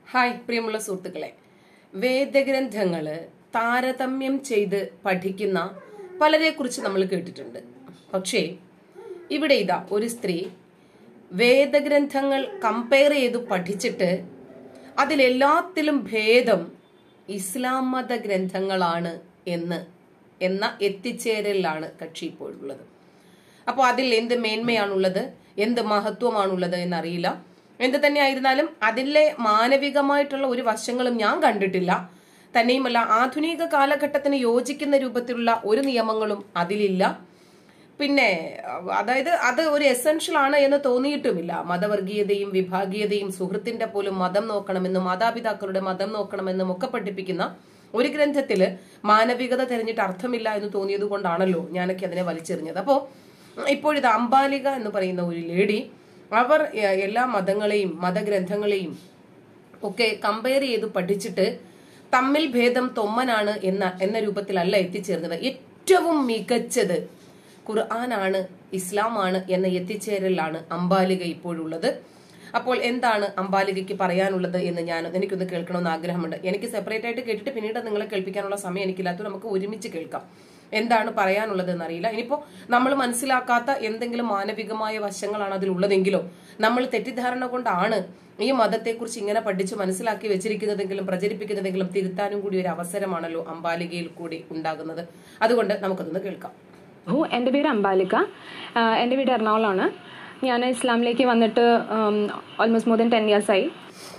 Hi പ്രിയമുള്ള സുഹൃത്തുക്കളെ വേദഗ്രന്ഥങ്ങള് താരതമ്യം ചെയ്ത് പഠിക്കുന്ന പലരെ കുറിച്ച് നമ്മൾ കേട്ടിട്ടുണ്ട് പക്ഷേ ഇവിടെ ഇതാ ഒരു സ്ത്രീ വേദഗ്രന്ഥങ്ങൾ കമ്പയർ ചെയ്ത് പഠിച്ചിട്ട് അതിലെല്ലാത്തിലും ഭേദം ഇസ്ലാം മത ഗ്രന്ഥങ്ങളാണ് എന്ന് എന്ന എത്തിച്ചേരലിലാണ് കക്ഷി ഇപ്പോഴുള്ളത് അപ്പോൾ അതിൽ എന്ത് മേന്മയാണുള്ളത് എന്ത് മഹത്വമാണുള്ളത് എന്നറിയില്ല എന്ത് തന്നെ ആയിരുന്നാലും അതിലെ മാനവികമായിട്ടുള്ള ഒരു വശങ്ങളും ഞാൻ കണ്ടിട്ടില്ല തന്നെയുമല്ല ആധുനിക കാലഘട്ടത്തിന് യോജിക്കുന്ന രൂപത്തിലുള്ള ഒരു നിയമങ്ങളും അതിലില്ല പിന്നെ അതായത് അത് ഒരു എസെൻഷ്യൽ ആണ് എന്ന് തോന്നിയിട്ടുമില്ല മതവർഗീയതയും വിഭാഗീയതയും സുഹൃത്തിന്റെ പോലും മതം നോക്കണമെന്നും മാതാപിതാക്കളുടെ മതം നോക്കണമെന്നും ഒക്കെ പഠിപ്പിക്കുന്ന ഒരു ഗ്രന്ഥത്തില് മാനവികത തെരഞ്ഞിട്ട് അർത്ഥമില്ല എന്ന് തോന്നിയത് കൊണ്ടാണല്ലോ ഞാനൊക്കെ അതിനെ വലിച്ചെറിഞ്ഞത് അപ്പോ ഇപ്പോഴിത് അംബാലിക എന്ന് പറയുന്ന ഒരു ലേഡി അവർ എ- എല്ലാ മതങ്ങളെയും മതഗ്രന്ഥങ്ങളെയും ഒക്കെ കമ്പയർ ചെയ്ത് പഠിച്ചിട്ട് തമ്മിൽ ഭേദം തൊമ്മനാണ് എന്ന എന്ന രൂപത്തിലല്ല എത്തിച്ചേർന്നത് ഏറ്റവും മികച്ചത് ഖുർആനാണ് ഇസ്ലാമാണ് എന്ന എത്തിച്ചേരലിലാണ് അംബാലിക ഇപ്പോഴുള്ളത് അപ്പോൾ എന്താണ് അംബാലികയ്ക്ക് പറയാനുള്ളത് എന്ന് ഞാൻ എനിക്കൊന്ന് കേൾക്കണമെന്ന് ആഗ്രഹമുണ്ട് എനിക്ക് സെപ്പറേറ്റ് ആയിട്ട് കേട്ടിട്ട് പിന്നീട് നിങ്ങളെ കേൾപ്പിക്കാനുള്ള സമയം എനിക്കില്ലാത്തത് നമുക്ക് ഒരുമിച്ച് കേൾക്കാം എന്താണ് പറയാനുള്ളത് എന്നറിയില്ല ഇനിയിപ്പോ നമ്മൾ മനസ്സിലാക്കാത്ത എന്തെങ്കിലും മാനവികമായ വശങ്ങളാണ് അതിലുള്ളതെങ്കിലോ നമ്മൾ തെറ്റിദ്ധാരണ കൊണ്ടാണ് ഈ മതത്തെക്കുറിച്ച് ഇങ്ങനെ പഠിച്ച് മനസ്സിലാക്കി വെച്ചിരിക്കുന്നതെങ്കിലും പ്രചരിപ്പിക്കുന്നതെങ്കിലും തിരുത്താനും കൂടി ഒരു അവസരമാണല്ലോ അംബാലികയിൽ കൂടി ഉണ്ടാകുന്നത് അതുകൊണ്ട് നമുക്കതൊന്ന് കേൾക്കാം ഓ എൻ്റെ പേര് അംബാലിക ആഹ് എൻ്റെ വീട് എറണാകുളമാണ് ഞാൻ ഇസ്ലാമിലേക്ക് വന്നിട്ട് almost more than ten years ആയി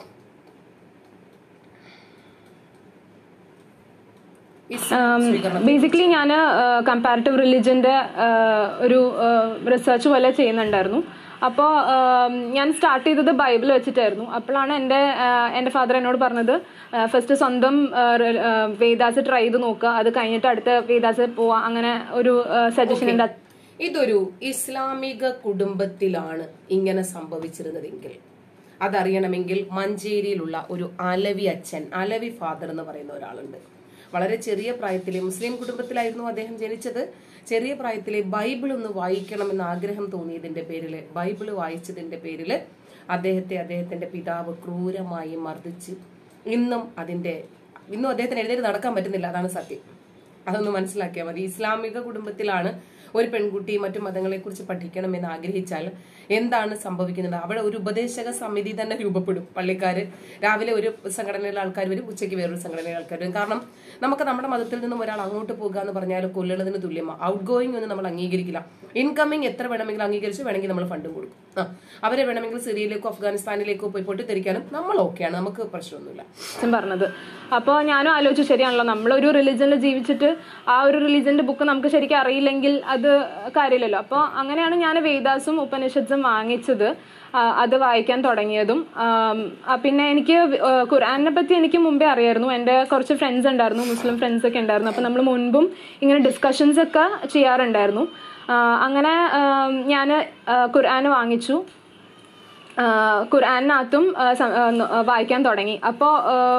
ഇസ്ലാം സ്വീകരണം ബേസിക്കലി ഞാൻ കമ്പാരിറ്റീവ് റിലിജൻ്റെ ഒരു റിസർച്ച് പോലെ ചെയ്യുന്നുണ്ടായിരുന്നു അപ്പോൾ ഞാൻ സ്റ്റാർട്ട് ചെയ്തത് ബൈബിൾ വെച്ചിട്ടായിരുന്നു അപ്പോഴാണ് എൻ്റെ ആഹ് എൻ്റെ ഫാദർ എന്നോട് പറഞ്ഞത് ഫസ്റ്റ് സ്വന്തം ആഹ് റി- ആഹ് വേദാസ് ട്രൈ ചെയ്ത് നോക്കുക അത് കഴിഞ്ഞിട്ട് അടുത്ത വേദാസ് പോവാം അങ്ങനെ ഒരു സജഷൻ എൻ്റെ ഇതൊരു ഇസ്ലാമിക കുടുംബത്തിലാണ് ഇങ്ങനെ സംഭവിച്ചിരുന്നതെങ്കിൽ അതറിയണമെങ്കിൽ മഞ്ചേരിയിലുള്ള ഒരു അലവി അച്ഛൻ അലവി ഫാദർ എന്ന് പറയുന്ന ഒരാളുണ്ട് വളരെ ചെറിയ പ്രായത്തിലെ മുസ്ലിം കുടുംബത്തിലായിരുന്നു അദ്ദേഹം ജനിച്ചത് ചെറിയ പ്രായത്തിലെ ബൈബിൾ ഒന്ന് വായിക്കണമെന്ന് ആഗ്രഹം തോന്നിയതിന്റെ പേരില് ബൈബിള് വായിച്ചതിന്റെ പേരില് അദ്ദേഹത്തെ അദ്ദേഹത്തിന്റെ പിതാവ് ക്രൂരമായി മർദ്ദിച്ച് ഇന്നും അതിന്റെ ഇന്നും അദ്ദേഹത്തിന് എഴുന്നേറ്റ് നടക്കാൻ പറ്റുന്നില്ല അതാണ് സത്യം അതൊന്ന് മനസ്സിലാക്കിയാൽ മതി ഇസ്ലാമിക കുടുംബത്തിലാണ് ഒരു പെൺകുട്ടി മറ്റു മതങ്ങളെ കുറിച്ച് പഠിക്കണമെന്ന് ആഗ്രഹിച്ചാൽ എന്താണ് സംഭവിക്കുന്നത് അവിടെ ഒരു ഉപദേശക സമിതി തന്നെ രൂപപ്പെടും പള്ളിക്കാര് രാവിലെ ഒരു സംഘടനയിലെ ആൾക്കാർ വരും ഉച്ചയ്ക്ക് വേറൊരു സംഘടനയിലെ ആൾക്കാർ വരും കാരണം നമുക്ക് നമ്മുടെ മതത്തിൽ നിന്നും ഒരാൾ അങ്ങോട്ട് പോകുക എന്ന് പറഞ്ഞാൽ കൊല്ലുന്നതിന് തുല്യമാണ് ഔട്ട് ഗോയിങ് ഒന്നും നമ്മൾ അംഗീകരിക്കില്ല ഇൻകമിങ് എത്ര വേണമെങ്കിലും അംഗീകരിച്ച് വേണമെങ്കിൽ നമ്മൾ ഫണ്ടും കൊടുക്കും ആ അവരെ വേണമെങ്കിൽ സിറിയയിലേക്കോ അഫ്ഗാനിസ്ഥാനിലേക്കോ പോയി പൊട്ടിത്തെറിക്കാനും നമ്മൾ ഓക്കെയാണ് നമുക്ക് പ്രശ്നമൊന്നുമില്ല അച്ഛൻ പറഞ്ഞത് അപ്പോൾ ഞാനും ആലോചിച്ചു ശരിയാണല്ലോ നമ്മളൊരു റിലിജനിൽ ജീവിച്ചിട്ട് ആ ഒരു റിലിജന്റെ ബുക്ക് നമുക്ക് ശരിക്കും അറിയില്ലെങ്കിൽ അത് കാര്യമില്ലല്ലോ അപ്പോൾ അങ്ങനെയാണ് ഞാൻ വേദാസും ഉപനിഷത്തും വാങ്ങിച്ചത് ആ, അത് വായിക്കാൻ തുടങ്ങിയതും ആം, ആ, പിന്നെ എനിക്ക് ആ, ഖുർആനെ പറ്റി എനിക്ക് മുമ്പേ അറിയായിരുന്നു എൻ്റെ കുറച്ച് ഫ്രണ്ട്സ് ഉണ്ടായിരുന്നു മുസ്ലിം ഫ്രണ്ട്സ് ഒക്കെ ഉണ്ടായിരുന്നു അപ്പോൾ നമ്മൾ മുൻപും ഇങ്ങനെ ഡിസ്കഷൻസ് ഒക്കെ ചെയ്യാറുണ്ടായിരുന്നു ആ, അങ്ങനെ ഞാൻ ഖുർആൻ വാങ്ങിച്ചു ആഹ് ഖുർആനകത്തും ആഹ് സം- ആഹ് ന- ആഹ് വായിക്കാൻ തുടങ്ങി അപ്പോൾ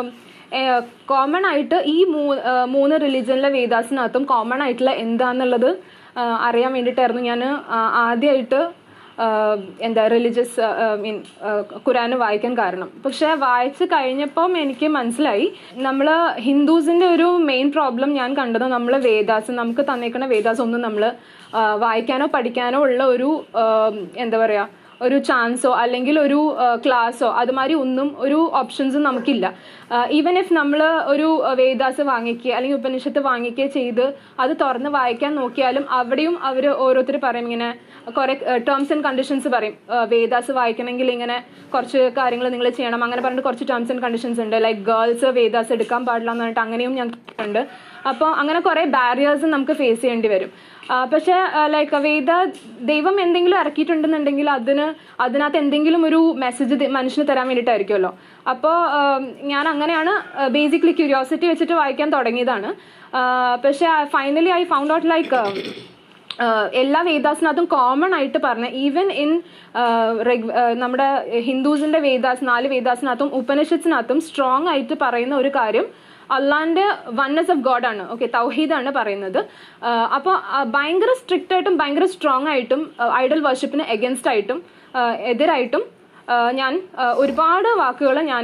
കോമൺ ആയിട്ട് ഈ മൂ- ആഹ് മൂന്ന് റിലീജിയനിലെ വേദാസിനകത്തും കോമൺ ആയിട്ടുള്ള എന്താന്നുള്ളത് ആഹ് അറിയാൻ വേണ്ടിയിട്ടായിരുന്നു ഞാൻ ആദ്യമായിട്ട് ആഹ് എന്താ റിലീജിയസ് മീൻ ഖുറാന് വായിക്കാൻ കാരണം പക്ഷെ വായിച്ച് കഴിഞ്ഞപ്പം എനിക്ക് മനസ്സിലായി നമ്മൾ ഹിന്ദുസിന്റെ ഒരു മെയിൻ പ്രോബ്ലം ഞാൻ കണ്ടത് നമ്മൾ വേദാസ് നമുക്ക് തന്നേക്കുന്ന വേദാസ് ഒന്നും നമ്മൾ വായിക്കാനോ പഠിക്കാനോ ഉള്ള ഒരു ആഹ് എന്താ പറയാ ഒരു ചാൻസോ അല്ലെങ്കിൽ ഒരു ക്ലാസ്സോ അതുമാതിരി ഒന്നും ഒരു ഓപ്ഷൻസും നമുക്കില്ല ഈവൻ ഇഫ് നമ്മൾ ഒരു ആ, വേദാസ് വാങ്ങിക്കുക അല്ലെങ്കിൽ ഉപനിഷത്ത് വാങ്ങിക്കുക ചെയ്ത് അത് തുറന്ന് വായിക്കാൻ നോക്കിയാലും അവിടെയും അവർ ഓരോരുത്തർ പറയും ഇങ്ങനെ കുറെ ടേംസ് ആൻഡ് കണ്ടീഷൻസ് പറയും ആ, വേദാസ് വായിക്കണമെങ്കിൽ ഇങ്ങനെ കുറച്ച് കാര്യങ്ങൾ നിങ്ങൾ ചെയ്യണം അങ്ങനെ പറഞ്ഞിട്ട് കുറച്ച് ടേംസ് ആൻഡ് കണ്ടീഷൻസ് ഉണ്ട് ലൈക്ക് ഗേൾസ് വേദാസ് എടുക്കാൻ പാടില്ല എന്ന് പറഞ്ഞിട്ട് അങ്ങനെയും ഞാൻ കേട്ടിട്ടുണ്ട് അപ്പോൾ അങ്ങനെ കുറെ ബാരിയേഴ്സ് നമുക്ക് ഫേസ് ചെയ്യേണ്ടി വരും ആ, പക്ഷെ ലൈക്ക് വേദ ദൈവം എന്തെങ്കിലും ഇറക്കിയിട്ടുണ്ടെന്നുണ്ടെങ്കിൽ അതിന് അതിനകത്ത് എന്തെങ്കിലും ഒരു മെസ്സേജ് മനുഷ്യന് തരാൻ വേണ്ടിയിട്ടായിരിക്കുമല്ലോ അപ്പോൾ ഞാൻ അങ്ങനെയാണ് ബേസിക്കലി ക്യൂരിയോസിറ്റി വെച്ചിട്ട് വായിക്കാൻ തുടങ്ങിയതാണ് ആ, പക്ഷെ finally I found out like എല്ലാ വേദാസിനകത്തും കോമൺ ആയിട്ട് പറഞ്ഞ ഈവൻ ഇൻ നമ്മുടെ ഹിന്ദുസിന്റെ വേദാസ് നാല് വേദാസിനകത്തും ഉപനിഷത്തിനകത്തും സ്ട്രോങ് ആയിട്ട് പറയുന്ന ഒരു കാര്യം അള്ളാന്റെ വൺനെസ് ഓഫ് ഗോഡ് ആണ് ഓക്കെ തൗഹീദാണ് പറയുന്നത് അപ്പോൾ ഭയങ്കര സ്ട്രിക്റ്റ് ആയിട്ടും ഭയങ്കര സ്ട്രോങ് ആയിട്ടും ഐഡൽ വർഷിപ്പിന് എഗൻസ്റ്റ് ആയിട്ടും ആ, എതിരായിട്ടും ആ, ഞാൻ ആ, ഒരുപാട് വാക്കുകൾ ഞാൻ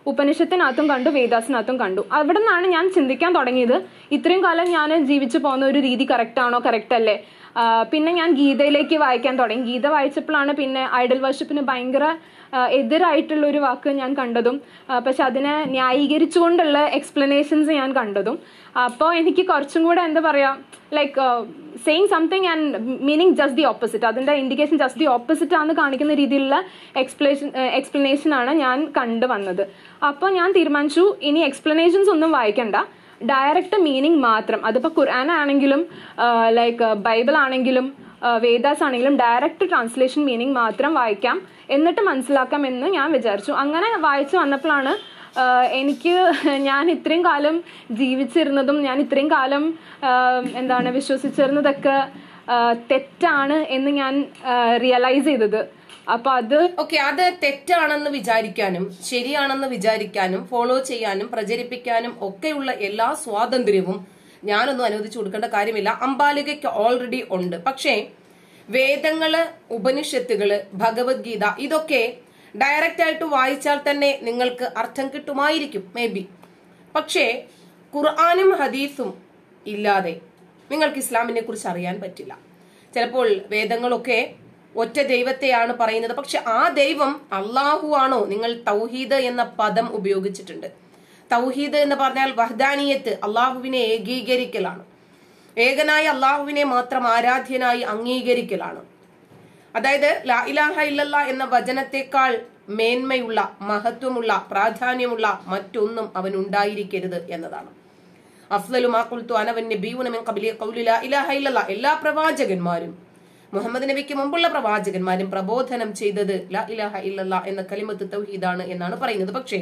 ഉപനിഷത്തിനകത്തും കണ്ടു വേദാസിനകത്തും കണ്ടു അവിടെ നിന്നാണ് ഞാൻ ചിന്തിക്കാൻ തുടങ്ങിയത് ഇത്രയും കാലം ഞാൻ ജീവിച്ചു പോകുന്ന ഒരു രീതി കറക്റ്റ് ആണോ കറക്റ്റ് അല്ലേ ആ, പിന്നെ ഞാൻ ഗീതയിലേക്ക് വായിക്കാൻ തുടങ്ങി ഗീത വായിച്ചപ്പോഴാണ് പിന്നെ ഐഡൽ വർഷിപ്പിന് ഭയങ്കര ആ, എതിരായിട്ടുള്ള ഒരു വാക്ക് ഞാൻ കണ്ടതും ആ, പക്ഷെ അതിനെ ന്യായീകരിച്ചുകൊണ്ടുള്ള എക്സ്പ്ലനേഷൻസ് ഞാൻ കണ്ടതും അപ്പോൾ എനിക്ക് കുറച്ചും കൂടെ എന്താ പറയാ like saying something and meaning just the opposite അതിന്റെ ഇൻഡിക്കേഷൻ ജസ്റ്റ് ദി ഓപ്പോസിറ്റ് ആണെന്ന് കാണിക്കുന്ന രീതിയിലുള്ള എക്സ്പ്ലേഷൻ എക്സ്പ്ലനേഷൻ ആണ് ഞാൻ കണ്ടുവന്നത് അപ്പോൾ ഞാൻ തീരുമാനിച്ചു ഇനി എക്സ്പ്ലനേഷൻസ് ഒന്നും വായിക്കണ്ട ഡയറക്റ്റ് മീനിങ് മാത്രം അതിപ്പോൾ ഖുർആൻ ആണെങ്കിലും ലൈക്ക് ബൈബിൾ ആണെങ്കിലും വേദാസ് ആണെങ്കിലും ഡയറക്റ്റ് ട്രാൻസ്ലേഷൻ മീനിങ് മാത്രം വായിക്കാം എന്നിട്ട് മനസ്സിലാക്കാം എന്ന് ഞാൻ വിചാരിച്ചു അങ്ങനെ വായിച്ചു വന്നപ്പോഴാണ് ആഹ് എനിക്ക് ഞാൻ ഇത്രയും കാലം ജീവിച്ചിരുന്നതും ഞാൻ ഇത്രയും കാലം ആഹ് എന്താണ് വിശ്വസിച്ചിരുന്നതൊക്കെ ആഹ് തെറ്റാണ് എന്ന് ഞാൻ റിയലൈസ് ചെയ്തത് അപ്പൊ അത് ഓക്കെ അത് തെറ്റാണെന്ന് വിചാരിക്കാനും ശരിയാണെന്ന് വിചാരിക്കാനും ഫോളോ ചെയ്യാനും പ്രചരിപ്പിക്കാനും ഒക്കെയുള്ള എല്ലാ സ്വാതന്ത്ര്യവും ഞാനൊന്നും അനുവദിച്ചു കൊടുക്കേണ്ട കാര്യമില്ല അംബാലികയ്ക്ക് ഓൾറെഡി ഉണ്ട് പക്ഷേ വേദങ്ങള് ഉപനിഷത്തുകള് ഭഗവത്ഗീത ഇതൊക്കെ ഡയറക്റ്റ് ആയിട്ട് വായിച്ചാൽ തന്നെ നിങ്ങൾക്ക് അർത്ഥം കിട്ടുമായിരിക്കും മേ ബി പക്ഷേ ഖുർആാനും ഹദീസും ഇല്ലാതെ നിങ്ങൾക്ക് ഇസ്ലാമിനെ കുറിച്ച് അറിയാൻ പറ്റില്ല ചിലപ്പോൾ വേദങ്ങളൊക്കെ ഒറ്റ ദൈവത്തെയാണ് പറയുന്നത് പക്ഷെ ആ ദൈവം അള്ളാഹു ആണോ നിങ്ങൾ തൗഹീദ് എന്ന പദം ഉപയോഗിച്ചിട്ടുണ്ട് തൗഹീദ് എന്ന് പറഞ്ഞാൽ വഹദാനിയത്ത് അള്ളാഹുവിനെ ഏകീകരിക്കലാണ് ഏകനായ അള്ളാഹുവിനെ മാത്രം ആരാധ്യനായി അംഗീകരിക്കലാണ് അതായത് ലാ ഇലാഹ ഇല്ലല്ലാ എന്ന വചനത്തെക്കാൾ മേന്മയുള്ള മഹത്വമുള്ള പ്രാധാന്യമുള്ള മറ്റൊന്നും അവൻ ഉണ്ടായിരിക്കരുത് എന്നതാണ് അഫ്ലലു മാക്കുൽത്തു അനവൻ നബിയൂന മിൻ ഖബ്ലി ഖൗലി ലാ ഇലാഹ ഇല്ലല്ലാ എല്ലാ പ്രവാചകന്മാരും മുഹമ്മദ് നബിക്ക് മുമ്പുള്ള പ്രവാചകന്മാരും പ്രബോധനം ചെയ്തത് ലാ ഇലാഹ ഇല്ലല്ലാ എന്ന കലിമത്ത് തൗഹീദാണ് എന്നാണ് പറയുന്നത് പക്ഷേ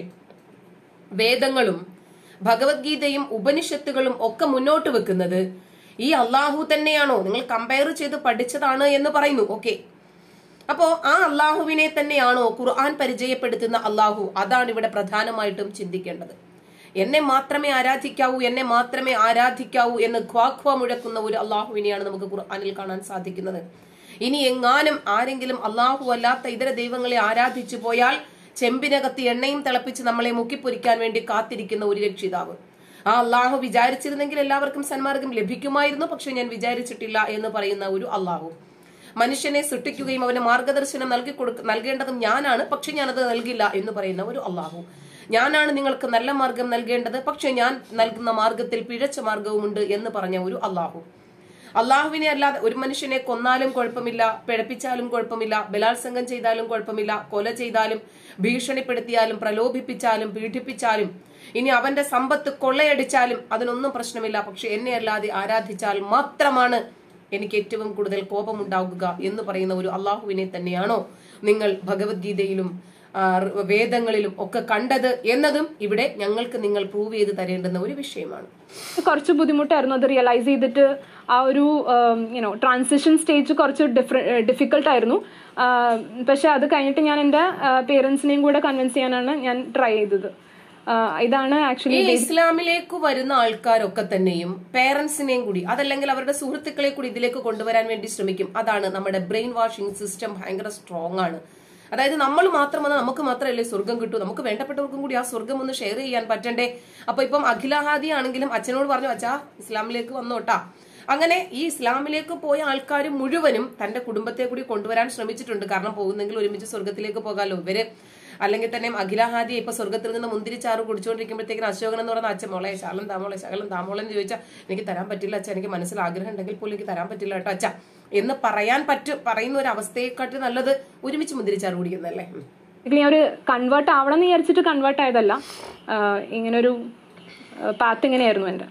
വേദങ്ങളും ഭഗവത്ഗീതയും ഉപനിഷത്തുകളും ഒക്കെ മുന്നോട്ട് വെക്കുന്നത് ഈ അള്ളാഹു തന്നെയാണോ നിങ്ങൾ കമ്പയർ ചെയ്ത് പഠിച്ചതാണ് എന്ന് പറയുന്നു ഓക്കെ അപ്പോ ആ അള്ളാഹുവിനെ തന്നെയാണോ ഖുർആൻ പരിചയപ്പെടുത്തുന്ന അള്ളാഹു അതാണ് ഇവിടെ പ്രധാനമായിട്ടും ചിന്തിക്കേണ്ടത് എന്നെ മാത്രമേ ആരാധിക്കാവൂ എന്നെ മാത്രമേ ആരാധിക്കാവൂ എന്ന് ഖ്വാഖ്വ മുഴക്കുന്ന ഒരു അള്ളാഹുവിനെയാണ് നമുക്ക് ഖുർആനിൽ കാണാൻ സാധിക്കുന്നത് ഇനി എങ്ങാനും ആരെങ്കിലും അള്ളാഹു അല്ലാത്ത ഇതര ദൈവങ്ങളെ ആരാധിച്ചു പോയാൽ ചെമ്പിനകത്ത് എണ്ണയും തിളപ്പിച്ച് നമ്മളെ മുക്കിപ്പൊരിക്കാൻ വേണ്ടി കാത്തിരിക്കുന്ന ഒരു രക്ഷിതാവ് ആ അള്ളാഹു വിചാരിച്ചിരുന്നെങ്കിൽ എല്ലാവർക്കും സന്മാർഗം ലഭിക്കുമായിരുന്നു പക്ഷെ ഞാൻ വിചാരിച്ചിട്ടില്ല എന്ന് പറയുന്ന ഒരു അള്ളാഹു മനുഷ്യനെ സൃഷ്ടിക്കുകയും അവന് മാർഗദർശനം നൽകി കൊടുക്ക നൽകേണ്ടതും ഞാനാണ് പക്ഷെ ഞാനത് നൽകില്ല എന്ന് പറയുന്ന ഒരു അള്ളാഹു ഞാനാണ് നിങ്ങൾക്ക് നല്ല മാർഗം നൽകേണ്ടത് പക്ഷെ ഞാൻ നൽകുന്ന മാർഗത്തിൽ പിഴച്ച മാർഗവുമുണ്ട് എന്ന് പറഞ്ഞ ഒരു അള്ളാഹു അള്ളാഹുവിനെ അല്ലാതെ ഒരു മനുഷ്യനെ കൊന്നാലും കുഴപ്പമില്ല പിഴപ്പിച്ചാലും കുഴപ്പമില്ല ബലാത്സംഗം ചെയ്താലും കുഴപ്പമില്ല കൊല ചെയ്താലും ഭീഷണിപ്പെടുത്തിയാലും പ്രലോഭിപ്പിച്ചാലും പീഡിപ്പിച്ചാലും ഇനി അവന്റെ സമ്പത്ത് കൊള്ളയടിച്ചാലും അതിനൊന്നും പ്രശ്നമില്ല പക്ഷെ എന്നെ അല്ലാതെ ആരാധിച്ചാൽ മാത്രമാണ് എനിക്ക് ഏറ്റവും കൂടുതൽ കോപമുണ്ടാകുക എന്ന് പറയുന്ന ഒരു അള്ളാഹുവിനെ തന്നെയാണോ നിങ്ങൾ ഭഗവത്ഗീതയിലും ആ, വേദങ്ങളിലും ഒക്കെ കണ്ടത് എന്നതും ഇവിടെ ഞങ്ങൾക്ക് നിങ്ങൾ പ്രൂവ് ചെയ്ത് തരേണ്ടുന്ന ഒരു വിഷയമാണ് കുറച്ച് ബുദ്ധിമുട്ടായിരുന്നു അത് റിയലൈസ് ചെയ്തിട്ട് ആ ഒരു യുനോ ട്രാൻസിഷൻ സ്റ്റേജ് കുറച്ച് ഡിഫിക്കൽട്ട് ആയിരുന്നു ആഹ് പക്ഷെ അത് കഴിഞ്ഞിട്ട് ഞാൻ എൻ്റെ പേരൻസിനെയും കൂടെ കൺവിൻസ് ചെയ്യാനാണ് ഞാൻ ട്രൈ ചെയ്തത് ആഹ് ഇതാണ് ആക്ച്വലി ഈ ഇസ്ലാമിലേക്ക് വരുന്ന ആൾക്കാരൊക്കെ തന്നെയും പേരൻസിനെയും കൂടി അതല്ലെങ്കിൽ അവരുടെ സുഹൃത്തുക്കളെ കൂടി ഇതിലേക്ക് കൊണ്ടുവരാൻ വേണ്ടി ശ്രമിക്കും അതാണ് നമ്മുടെ ബ്രെയിൻ വാഷിംഗ് സിസ്റ്റം ഭയങ്കര സ്ട്രോങ് ആണ് അതായത് നമ്മൾ മാത്രം വന്നാൽ നമുക്ക് മാത്രമല്ലേ സ്വർഗം കിട്ടൂ നമുക്ക് വേണ്ടപ്പെട്ടവർക്കും കൂടി ആ സ്വർഗം ഒന്ന് ഷെയർ ചെയ്യാൻ പറ്റണ്ടേ അപ്പൊ ഇപ്പം അഖിലഹാദി ആണെങ്കിലും അച്ഛനോട് പറഞ്ഞു അച്ഛാ ഇസ്ലാമിലേക്ക് വന്നോട്ടാ അങ്ങനെ ഈ ഇസ്ലാമിലേക്ക് പോയ ആൾക്കാർ മുഴുവനും തന്റെ കുടുംബത്തെ കൂടി കൊണ്ടുവരാൻ ശ്രമിച്ചിട്ടുണ്ട് കാരണം പോകുന്നെങ്കിൽ ഒരുമിച്ച് സ്വർഗത്തിലേക്ക് പോകാമല്ലോ ഇവര് അല്ലെങ്കിൽ തന്നെ അഖിലഹാദി ഇപ്പൊ സ്വർഗത്തിൽ നിന്ന് മുന്തിരിച്ചാറ് കുടിച്ചുകൊണ്ടിരിക്കുമ്പോഴത്തേക്കും അശോകൻ എന്ന് പറയുന്ന അച്ഛൻ മോളെ ശാലം താമോളെ ശകലം താമോളെ എന്ന് ചോദിച്ചാൽ എനിക്ക് തരാൻ പറ്റില്ല അച്ഛൻ എനിക്ക് മനസ്സിൽ ആഗ്രഹം ഉണ്ടെങ്കിൽ പോലും എനിക്ക് തരാൻ പറ്റില്ല കേട്ടോ അച്ഛ എന്ന് പറയാൻ പറ്റും പറയുന്ന ഒരു അവസ്ഥയെക്കാട്ടി നല്ലത് ഒരുമിച്ച് മുന്തിരിച്ചാറ് കുടിക്കുന്നല്ലേ ഉം. ഞാൻ ഒരു കൺവേർട്ട് ആവണം എന്ന് വിചാരിച്ചിട്ട് കൺവേർട്ട് ആയതല്ല ആഹ് ഇങ്ങനൊരു പാത്ത് ഇങ്ങനെയായിരുന്നു എൻ്റെ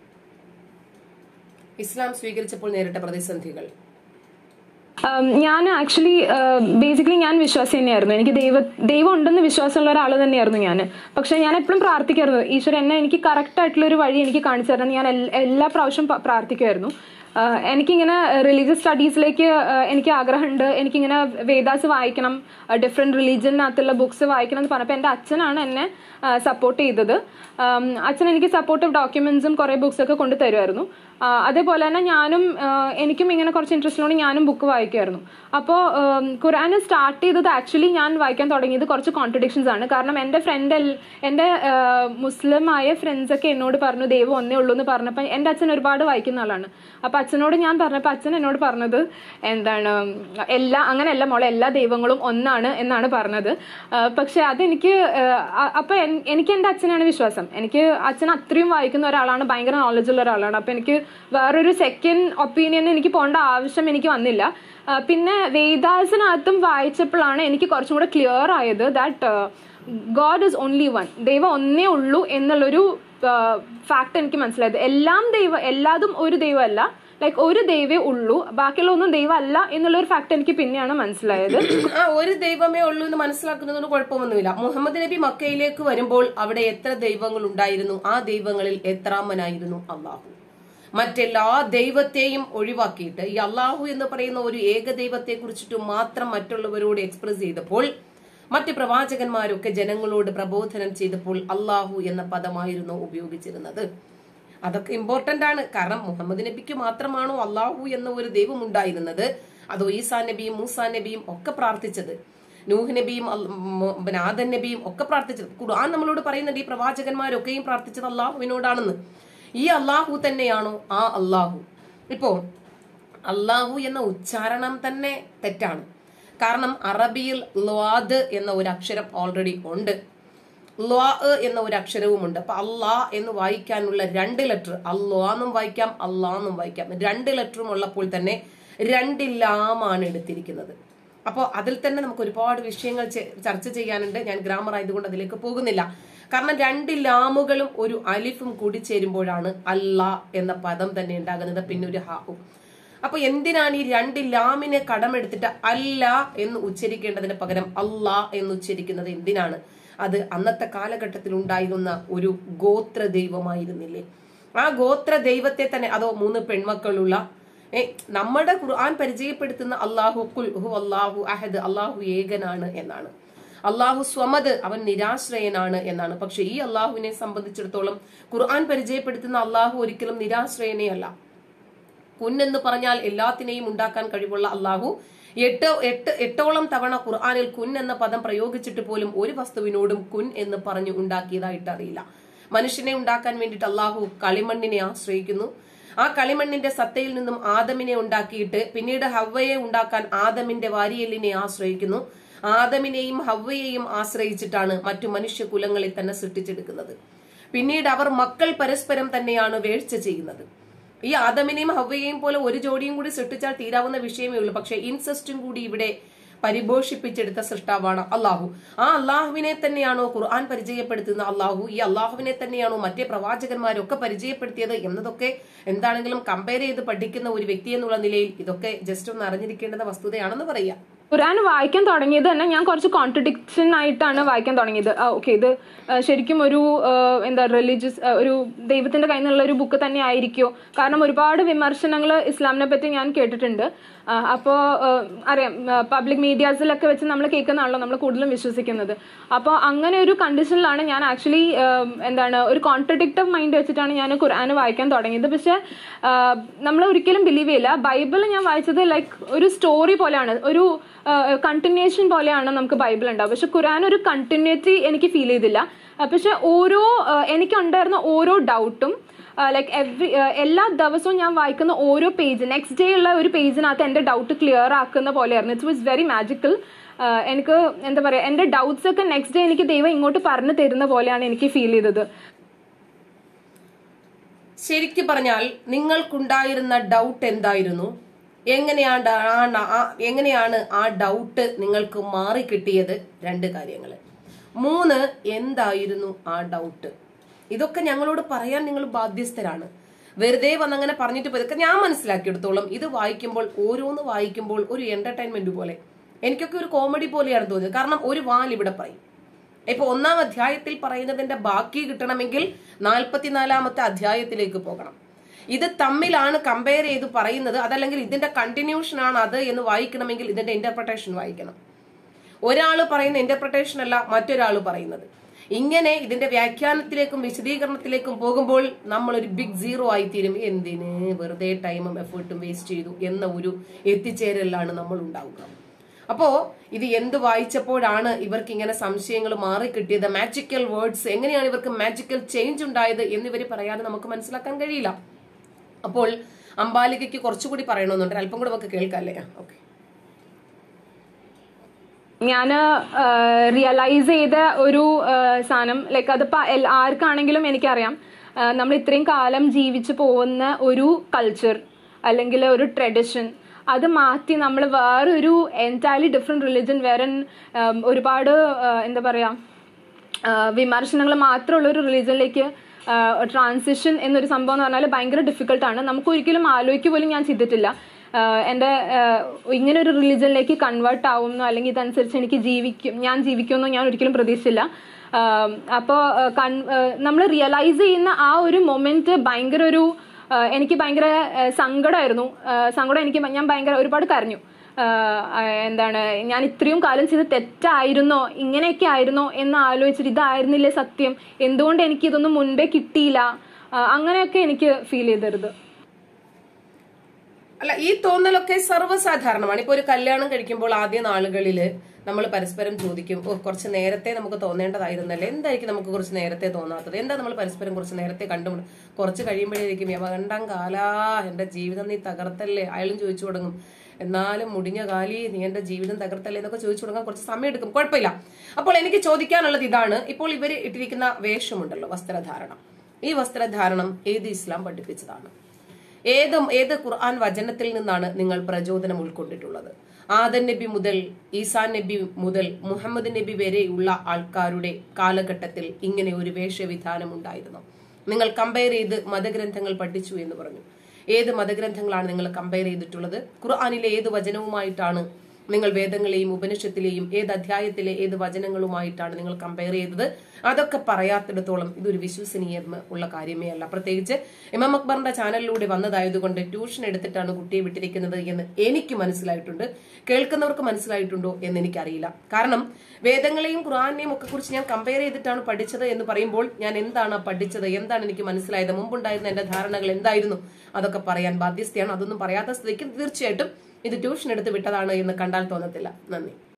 ഇസ്ലാം സ്വീകരിച്ചപ്പോൾ നേരിട്ട പ്രതിസന്ധികൾ ഉം, ഞാൻ ആക്ച്വലി ബേസിക്കലി ഞാൻ വിശ്വാസി തന്നെയായിരുന്നു എനിക്ക് ദൈവ ദൈവം ഉണ്ടെന്ന് വിശ്വാസമുള്ള ഒരാൾ തന്നെയായിരുന്നു ഞാൻ പക്ഷെ ഞാൻ എപ്പോഴും പ്രാർത്ഥിക്കായിരുന്നു ഈശ്വരൻ എന്നെ എനിക്ക് കറക്റ്റ് ആയിട്ടുള്ള ഒരു വഴി എനിക്ക് കാണിച്ചു തരണം ഞാൻ എൽ- എല്ലാ പ്രാവശ്യം പ- പ്രാർത്ഥിക്കുമായിരുന്നു ആഹ് എനിക്കിങ്ങനെ റിലീജിയസ് സ്റ്റഡീസിലേക്ക് എനിക്ക് ആഗ്രഹമുണ്ട് എനിക്കിങ്ങനെ വേദാസ് വായിക്കണം ഡിഫറെൻറ്റ് റിലീജിയനകത്തുള്ള ബുക്സ് വായിക്കണം എന്ന് പറഞ്ഞപ്പോൾ എൻ്റെ അച്ഛനാണ് എന്നെ സപ്പോർട്ട് ചെയ്തത് ആം, അച്ഛൻ എനിക്ക് സപ്പോർട്ടീവ് ഡോക്യുമെന്റ്സും കുറേ ബുക്സ് ഒക്കെ കൊണ്ടു തരുമായിരുന്നു ആ, അതേപോലെ തന്നെ ഞാനും ആ, എനിക്കും ഇങ്ങനെ കുറച്ച് ഇൻട്രസ്റ്റ് ഉള്ളതുകൊണ്ട് ഞാനും ബുക്ക് വായിക്കുമായിരുന്നു അപ്പോൾ ഖുറാൻ സ്റ്റാർട്ട് ചെയ്തത് ആക്ച്വലി ഞാൻ വായിക്കാൻ തുടങ്ങിയത് കുറച്ച് കോൺട്രഡിക്ഷൻസ് ആണ് കാരണം എൻ്റെ ഫ്രണ്ട് എൻ്റെ മുസ്ലിം ആയ ഫ്രണ്ട്സ് ഒക്കെ എന്നോട് പറഞ്ഞു ദൈവം ഒന്നേ ഉള്ളൂ എന്ന് പറഞ്ഞപ്പോൾ എൻ്റെ അച്ഛൻ ഒരുപാട് വായിക്കുന്ന ആളാണ് അപ്പോൾ അച്ഛനോട് ഞാൻ പറഞ്ഞപ്പോൾ അച്ഛൻ എന്നോട് പറഞ്ഞത് എന്താണ് എല്ലാ അങ്ങനെയല്ല മോളെ എല്ലാ ദൈവങ്ങളും ഒന്നാണ് എന്നാണ് പറഞ്ഞത് ആ, പക്ഷെ അതെനിക്ക് ആ, അപ്പൊ എൻ- എനിക്ക് എൻ്റെ അച്ഛനാണ് വിശ്വാസം എനിക്ക് അച്ഛൻ അത്രയും വായിക്കുന്ന ഒരാളാണ് ഭയങ്കര നോളജ് ഉള്ള ഒരാളാണ് അപ്പൊ എനിക്ക് വേറൊരു സെക്കൻഡ് ഒപ്പീനിയൻ എനിക്ക് പോകേണ്ട ആവശ്യം എനിക്ക് വന്നില്ല ആ, പിന്നെ വേദാസിനകത്തും വായിച്ചപ്പോഴാണ് എനിക്ക് കുറച്ചും കൂടെ ക്ലിയർ ആയത് that God is only one ദൈവം ഒന്നേ ഉള്ളൂ എന്നുള്ളൊരു ഫാക്ട് എനിക്ക് മനസ്സിലായത് എല്ലാം ദൈവം എല്ലാതും ഒരു ദൈവമല്ല ലൈക്ക് ഒരു ദൈവമേ ഉള്ളൂ ബാക്കിയുള്ള ഒന്നും ദൈവമല്ല എന്നുള്ള ഒരു ഫാക്ട് എനിക്ക് പിന്നെയാണ് മനസ്സിലായത് ആ ഒരു ദൈവമേ ഉള്ളൂ എന്ന് മനസ്സിലാക്കുന്നതിന് കുഴപ്പമൊന്നുമില്ല മുഹമ്മദ് നബി മക്കയിലേക്ക് വരുമ്പോൾ അവിടെ എത്ര ദൈവങ്ങൾ ഉണ്ടായിരുന്നു ആ ദൈവങ്ങളിൽ എത്രാമനായിരുന്നു അള്ളാഹു മറ്റെല്ലാ ദൈവത്തെയും ഒഴിവാക്കിയിട്ട് ഈ അള്ളാഹു എന്ന് പറയുന്ന ഒരു ഏക ദൈവത്തെ കുറിച്ചിട്ട് മാത്രം മറ്റുള്ളവരോട് എക്സ്പ്രസ് ചെയ്തപ്പോൾ മറ്റ് പ്രവാചകന്മാരൊക്കെ ജനങ്ങളോട് പ്രബോധനം ചെയ്തപ്പോൾ അള്ളാഹു എന്ന പദമായിരുന്നു ഉപയോഗിച്ചിരുന്നത് അതൊക്കെ ഇമ്പോർട്ടന്റ് ആണ് കാരണം മുഹമ്മദ് നബിക്ക് മാത്രമാണോ അള്ളാഹു എന്ന ഒരു ദൈവം ഉണ്ടായിരുന്നത് അതോ ഈസാ നബിയും മൂസാ നബിയും ഒക്കെ പ്രാർത്ഥിച്ചത് നൂഹ് നബിയും അൽ- മ- പിന്നെ ആദൻ നബിയും ഒക്കെ പ്രാർത്ഥിച്ചത് ഖുർആൻ നമ്മളോട് പറയുന്നുണ്ട് ഈ പ്രവാചകന്മാരൊക്കെയും പ്രാർത്ഥിച്ചത് അള്ളാഹുവിനോടാണെന്ന് ഈ അള്ളാഹു തന്നെയാണോ ആ അള്ളാഹു ഇപ്പോ അള്ളാഹു എന്ന ഉച്ചാരണം തന്നെ തെറ്റാണ് കാരണം അറബിയിൽ ല്വാദ് എന്ന ഒരു അക്ഷരം ഓൾറെഡി ഉണ്ട് ല്വാ എന്ന ഒരു അക്ഷരവുമുണ്ട് അപ്പൊ അള്ളാ എന്ന് വായിക്കാനുള്ള രണ്ട് ലെറ്റർ അള്ളാന്നും വായിക്കാം അള്ളാന്നും വായിക്കാം രണ്ട് ലെറ്ററും ഉള്ളപ്പോൾ തന്നെ രണ്ട് ലാമാണ് എടുത്തിരിക്കുന്നത് അപ്പോൾ അതിൽ തന്നെ നമുക്ക് ഒരുപാട് വിഷയങ്ങൾ ചെ- ചർച്ച ചെയ്യാനുണ്ട് ഞാൻ ഗ്രാമർ ആയതുകൊണ്ട് അതിലേക്ക് പോകുന്നില്ല കാരണം രണ്ട് ലാമുകളും ഒരു അലിഫും കൂടി ചേരുമ്പോഴാണ് അല്ലാ എന്ന പദം തന്നെ ഉണ്ടാകുന്നത് പിന്നെ ഒരു ഹാവും അപ്പൊ എന്തിനാണ് ഈ രണ്ട് ലാമിനെ കടമെടുത്തിട്ട് അല്ല എന്ന് ഉച്ചരിക്കേണ്ടതിന് പകരം അല്ലാ എന്ന് ഉച്ചരിക്കുന്നത് എന്തിനാണ് അത് അന്നത്തെ കാലഘട്ടത്തിൽ ഉണ്ടായിരുന്ന ഒരു ഗോത്ര ദൈവമായിരുന്നില്ലേ ആ ഗോത്ര ദൈവത്തെ തന്നെ അതോ മൂന്ന് പെൺമക്കളുള്ള ഏ നമ്മുടെ ഖുർആൻ പരിചയപ്പെടുത്തുന്ന അള്ളാഹു കുൽ ഹു അള്ളാഹു അഹദ് അള്ളാഹു ഏകനാണ് എന്നാണ് അള്ളാഹു സ്വമത് അവൻ നിരാശ്രയനാണ് എന്നാണ് പക്ഷെ ഈ അള്ളാഹുവിനെ സംബന്ധിച്ചിടത്തോളം ഖുർആൻ പരിചയപ്പെടുത്തുന്ന അള്ളാഹു ഒരിക്കലും നിരാശ്രയനേ അല്ല കുൻ എന്ന് പറഞ്ഞാൽ എല്ലാത്തിനെയും ഉണ്ടാക്കാൻ കഴിവുള്ള അള്ളാഹു എട്ട് എട്ട് എട്ടോളം തവണ ഖുർആനിൽ കുൻ എന്ന പദം പ്രയോഗിച്ചിട്ട് പോലും ഒരു വസ്തുവിനോടും കുൻ എന്ന് പറഞ്ഞു ഉണ്ടാക്കിയതായിട്ട് അറിയില്ല മനുഷ്യനെ ഉണ്ടാക്കാൻ വേണ്ടിയിട്ട് അള്ളാഹു കളിമണ്ണിനെ ആശ്രയിക്കുന്നു ആ കളിമണ്ണിന്റെ സത്തയിൽ നിന്നും ആദമിനെ ഉണ്ടാക്കിയിട്ട് പിന്നീട് ഹവ്വയെ ഉണ്ടാക്കാൻ ആദമിന്റെ വാരിയലിനെ ആശ്രയിക്കുന്നു ആദമിനെയും ഹവ്വയെയും ആശ്രയിച്ചിട്ടാണ് മറ്റു മനുഷ്യ കുലങ്ങളെ തന്നെ സൃഷ്ടിച്ചെടുക്കുന്നത് പിന്നീട് അവർ മക്കൾ പരസ്പരം തന്നെയാണ് വേഴ്ച ചെയ്യുന്നത് ഈ ആദമിനെയും ഹവ്വയെയും പോലെ ഒരു ജോഡിയും കൂടി സൃഷ്ടിച്ചാൽ തീരാവുന്ന വിഷയമേ ഉള്ളൂ പക്ഷെ ഇൻസെസ്റ്റും കൂടി ഇവിടെ പരിപോഷിപ്പിച്ചെടുത്ത സൃഷ്ടാവാണ് അള്ളാഹു ആ അള്ളാഹുവിനെ തന്നെയാണോ ഖുർആൻ പരിചയപ്പെടുത്തുന്ന അള്ളാഹു ഈ അള്ളാഹുവിനെ തന്നെയാണോ മറ്റേ പ്രവാചകന്മാരൊക്കെ പരിചയപ്പെടുത്തിയത് എന്നതൊക്കെ എന്താണെങ്കിലും കമ്പയർ ചെയ്ത് പഠിക്കുന്ന ഒരു വ്യക്തി എന്നുള്ള നിലയിൽ ഇതൊക്കെ ജസ്റ്റ് ഒന്ന് അറിഞ്ഞിരിക്കേണ്ടുന്ന വസ്തുതയാണെന്ന് പറയാം ഖുറാൻ വായിക്കാൻ തുടങ്ങിയത് തന്നെ ഞാൻ കുറച്ച് കോൺട്രഡിക്ഷൻ ആയിട്ടാണ് വായിക്കാൻ തുടങ്ങിയത് ഓക്കെ ഇത് ആ, ശരിക്കും ഒരു ആ, എന്താ റിലീജിയസ് ഒരു ദൈവത്തിന്റെ കയ്യിൽ നിന്നുള്ള ഒരു ബുക്ക് തന്നെ ആയിരിക്കുമോ കാരണം ഒരുപാട് വിമർശനങ്ങൾ ഇസ്ലാമിനെ പറ്റി ഞാൻ കേട്ടിട്ടുണ്ട് ആ, അപ്പോ ആ, അറിയാം പബ്ലിക് മീഡിയാസിലൊക്കെ വെച്ച് നമ്മൾ കേൾക്കുന്നതാണല്ലോ നമ്മൾ കൂടുതലും വിശ്വസിക്കുന്നത് അപ്പോൾ അങ്ങനെ ഒരു കണ്ടീഷനിലാണ് ഞാൻ ആക്ച്വലി എന്താണ് ഒരു കോൺട്രഡിക്റ്റീവ് മൈൻഡ് വെച്ചിട്ടാണ് ഞാൻ ഖുർആൻ വായിക്കാൻ തുടങ്ങിയത് പക്ഷെ നമ്മൾ ഒരിക്കലും ബിലീവ് ചെയ്യില്ല ബൈബിൾ ഞാൻ വായിച്ചത് ലൈക്ക് ഒരു സ്റ്റോറി പോലെയാണ് ഒരു കണ്ടിന്യൂഷൻ പോലെയാണ് നമുക്ക് ബൈബിൾ ഉണ്ടാവുക പക്ഷെ ഖുർആൻ ഒരു കണ്ടിന്യൂറ്റി എനിക്ക് ഫീൽ ചെയ്തില്ല ആ, പക്ഷെ ഓരോ ആ, എനിക്കുണ്ടായിരുന്ന ഓരോ ഡൗട്ടും ലൈക്ക് എവറി എല്ലാ ദിവസവും ഞാൻ വായിക്കുന്ന ഓരോ പേജ് നെക്സ്റ്റ് ഡേ ഉള്ള ഒരു പേജിനകത്ത് എൻ്റെ ഡൗട്ട് ക്ലിയർ ആക്കുന്ന പോലെയായിരുന്നു ഇറ്റ്സ് വാസ് വെരി മാജിക്കൽ എനിക്ക് എന്താ പറയുക എൻ്റെ ഡൗട്ട്സ് ഒക്കെ നെക്സ്റ്റ് ഡേ എനിക്ക് ദൈവം ഇങ്ങോട്ട് പറഞ്ഞു തരുന്ന പോലെയാണ് എനിക്ക് ഫീൽ ചെയ്തത് ശരിക്കു പറഞ്ഞാൽ നിങ്ങൾക്കുണ്ടായിരുന്ന ഡൗട്ട് എന്തായിരുന്നു എങ്ങനെയാണ് ആണ് ആ- എങ്ങനെയാണ് ആ ഡൗട്ട് നിങ്ങൾക്ക് മാറി കിട്ടിയത് രണ്ട് കാര്യങ്ങൾ മൂന്ന് എന്തായിരുന്നു ആ ഡൗട്ട് ഇതൊക്കെ ഞങ്ങളോട് പറയാൻ നിങ്ങൾ ബാധ്യസ്ഥരാണ് വെറുതെ വന്നങ്ങനെ പറഞ്ഞിട്ട് പോയി ഇതൊക്കെ ഞാൻ മനസ്സിലാക്കിയെടുത്തോളം ഇത് വായിക്കുമ്പോൾ ഓരോന്ന് വായിക്കുമ്പോൾ ഒരു എന്റർടൈൻമെന്റ് പോലെ എനിക്കൊക്കെ ഒരു കോമഡി പോലെയാണ് തോന്നിയത് കാരണം ഒരു വാൽ ഇവിടെ പറയും ഇപ്പൊ ഒന്നാം അധ്യായത്തിൽ പറയുന്നതിന്റെ ബാക്കി കിട്ടണമെങ്കിൽ നാൽപ്പത്തിനാലാമത്തെ അധ്യായത്തിലേക്ക് പോകണം ഇത് തമ്മിലാണ് കമ്പയർ ചെയ്ത് പറയുന്നത് അതല്ലെങ്കിൽ ഇതിന്റെ കണ്ടിന്യൂഷൻ ആണ് അത് എന്ന് വായിക്കണമെങ്കിൽ ഇതിന്റെ ഇന്റർപ്രിട്ടേഷൻ വായിക്കണം ഒരാൾ പറയുന്ന ഇന്റർപ്രിട്ടേഷൻ അല്ല മറ്റൊരാൾ പറയുന്നത് ഇങ്ങനെ ഇതിന്റെ വ്യാഖ്യാനത്തിലേക്കും വിശദീകരണത്തിലേക്കും പോകുമ്പോൾ നമ്മൾ ഒരു ബിഗ് സീറോ ആയിത്തീരും എന്തിന് വെറുതെ ടൈമും എഫേർട്ടും വേസ്റ്റ് ചെയ്തു എന്ന ഒരു എത്തിച്ചേരലാണ് നമ്മൾ ഉണ്ടാവുക അപ്പോ ഇത് എന്ത് വായിച്ചപ്പോഴാണ് ഇവർക്ക് ഇങ്ങനെ സംശയങ്ങൾ മാറിക്കിട്ടിയത് മാജിക്കൽ വേർഡ്സ് എങ്ങനെയാണ് ഇവർക്ക് മാജിക്കൽ ചേഞ്ച് ഉണ്ടായത് എന്നിവർ പറയാതെ നമുക്ക് മനസ്സിലാക്കാൻ കഴിയില്ല അപ്പോൾ അംബാലികയ്ക്ക് കുറച്ചുകൂടി പറയണമെന്നുണ്ട് അല്പം കൂടെ നമുക്ക് കേൾക്കാം അല്ലേ ഓക്കെ ഞാൻ റിയലൈസ് ചെയ്ത ഒരു ആ, സാധനം ലൈക്ക് അതിപ്പോൾ ആർക്കാണെങ്കിലും എനിക്കറിയാം ആ, നമ്മൾ ഇത്രയും കാലം ജീവിച്ചു പോകുന്ന ഒരു കൾച്ചർ അല്ലെങ്കിൽ ഒരു ട്രഡിഷൻ അത് മാറ്റി നമ്മൾ വേറൊരു എൻറ്റയർലി ഡിഫറെൻറ്റ് റിലിജൻ വേറെ ഉം, ഒരുപാട് ആ, എന്താ പറയുക വിമർശനങ്ങൾ മാത്രമുള്ള ഒരു റിലീജിയനിലേക്ക് ട്രാൻസിഷൻ എന്നൊരു സംഭവം എന്ന് പറഞ്ഞാൽ ഭയങ്കര ഡിഫിക്കൽട്ടാണ് നമുക്ക് ഒരിക്കലും ആലോചിക്കുക പോലും ഞാൻ ചെയ്തിട്ടില്ല ആഹ് എൻ്റെ ആഹ് ഇങ്ങനെ ഒരു റിലീജിയനിലേക്ക് കൺവേർട്ട് ആവുമെന്നോ അല്ലെങ്കിൽ ഇതനുസരിച്ച് എനിക്ക് ജീവിക്കും ഞാൻ ജീവിക്കുമെന്നോ ഞാൻ ഒരിക്കലും പ്രതീക്ഷിച്ചില്ല അപ്പോൾ നമ്മൾ റിയലൈസ് ചെയ്യുന്ന ആ ഒരു മൊമെന്റ് ഭയങ്കര ഒരു ആഹ് എനിക്ക് ഭയങ്കര ആഹ് സങ്കടമായിരുന്നു ആഹ് സങ്കടം എനിക്ക് ഭ- ഞാൻ ഭയങ്കര ഒരുപാട് കരഞ്ഞു ആഹ് ആഹ് എന്താണ് ഞാൻ ഇത്രയും കാലം ചെയ്ത് തെറ്റായിരുന്നോ ഇങ്ങനെയൊക്കെ ആയിരുന്നോ എന്ന് ആലോചിച്ചിട്ട് ഇതായിരുന്നില്ലേ സത്യം എന്തുകൊണ്ട് എനിക്ക് ഇതൊന്നും മുൻപേ കിട്ടിയില്ല ആഹ് അങ്ങനെയൊക്കെ എനിക്ക് ഫീൽ ചെയ്തരുത് അല്ല ഈ തോന്നലൊക്കെ സർവ്വസാധാരണമാണ് ഇപ്പൊ ഒരു കല്യാണം കഴിക്കുമ്പോൾ ആദ്യ നാളുകളിൽ നമ്മൾ പരസ്പരം ചോദിക്കും ഓ കുറച്ച് നേരത്തെ നമുക്ക് തോന്നേണ്ടതായിരുന്നല്ലേ എന്തായിരിക്കും നമുക്ക് കുറച്ച് നേരത്തെ തോന്നാത്തത് എന്താ നമ്മൾ പരസ്പരം കുറച്ച് നേരത്തെ കണ്ടുമുട്ടും കുറച്ച് കഴിയുമ്പോഴേക്കും യവകണ്ടം കാലാ എന്റെ ജീവിതം നീ തകർത്തല്ലേ അയാളും ചോദിച്ചു തുടങ്ങും എന്നാലും മുടിഞ്ഞ കാലി നീ എന്റെ ജീവിതം തകർത്തല്ലേ എന്നൊക്കെ ചോദിച്ചു തുടങ്ങാൻ കുറച്ച് സമയം എടുക്കും കുഴപ്പമില്ല അപ്പോൾ എനിക്ക് ചോദിക്കാനുള്ളത് ഇതാണ് ഇപ്പോൾ ഇവർ ഇട്ടിരിക്കുന്ന വേഷമുണ്ടല്ലോ വസ്ത്രധാരണം ഈ വസ്ത്രധാരണം ഏത് ഇസ്ലാം പഠിപ്പിച്ചതാണ് ഏത് ഏത് ഖുർആൻ വചനത്തിൽ നിന്നാണ് നിങ്ങൾ പ്രചോദനം ഉൾക്കൊണ്ടിട്ടുള്ളത് ആദൻ നബി മുതൽ ഈസാ നബി മുതൽ മുഹമ്മദ് നബി വരെയുള്ള ആൾക്കാരുടെ കാലഘട്ടത്തിൽ ഇങ്ങനെ ഒരു വേഷവിധാനം ഉണ്ടായിരുന്നു നിങ്ങൾ കമ്പയർ ചെയ്ത് മതഗ്രന്ഥങ്ങൾ പഠിച്ചു എന്ന് പറഞ്ഞു ഏത് മതഗ്രന്ഥങ്ങളാണ് നിങ്ങൾ കമ്പയർ ചെയ്തിട്ടുള്ളത് ഖുർആാനിലെ ഏത് വചനവുമായിട്ടാണ് നിങ്ങൾ വേദങ്ങളെയും ഉപനിഷത്തിലെയും ഏത് അധ്യായത്തിലെ ഏത് വചനങ്ങളുമായിട്ടാണ് നിങ്ങൾ കമ്പയർ ചെയ്തത് അതൊക്കെ പറയാത്തിടത്തോളം ഇതൊരു വിശ്വസനീയം ഉള്ള കാര്യമേ അല്ല പ്രത്യേകിച്ച് ഇമാം അക്ബറിന്റെ ചാനലിലൂടെ വന്നതായതുകൊണ്ട് ട്യൂഷൻ എടുത്തിട്ടാണ് കുട്ടിയെ വിട്ടിരിക്കുന്നത് എന്ന് എനിക്ക് മനസ്സിലായിട്ടുണ്ട് കേൾക്കുന്നവർക്ക് മനസ്സിലായിട്ടുണ്ടോ എന്ന് എനിക്കറിയില്ല കാരണം വേദങ്ങളെയും ഖുറാനെയും ഒക്കെ കുറിച്ച് ഞാൻ കമ്പയർ ചെയ്തിട്ടാണ് പഠിച്ചത് എന്ന് പറയുമ്പോൾ ഞാൻ എന്താണ് പഠിച്ചത് എന്താണ് എനിക്ക് മനസ്സിലായത് മുമ്പുണ്ടായിരുന്ന എന്റെ ധാരണകൾ എന്തായിരുന്നു അതൊക്കെ പറയാൻ ബാധ്യസ്ഥയാണ് അതൊന്നും പറയാത്ത സ്ഥിതിക്ക് തീർച്ചയായിട്ടും ഇത് ട്യൂഷൻ എടുത്ത് വിട്ടതാണ് എന്ന് കണ്ടാൽ തോന്നത്തില്ല നന്ദി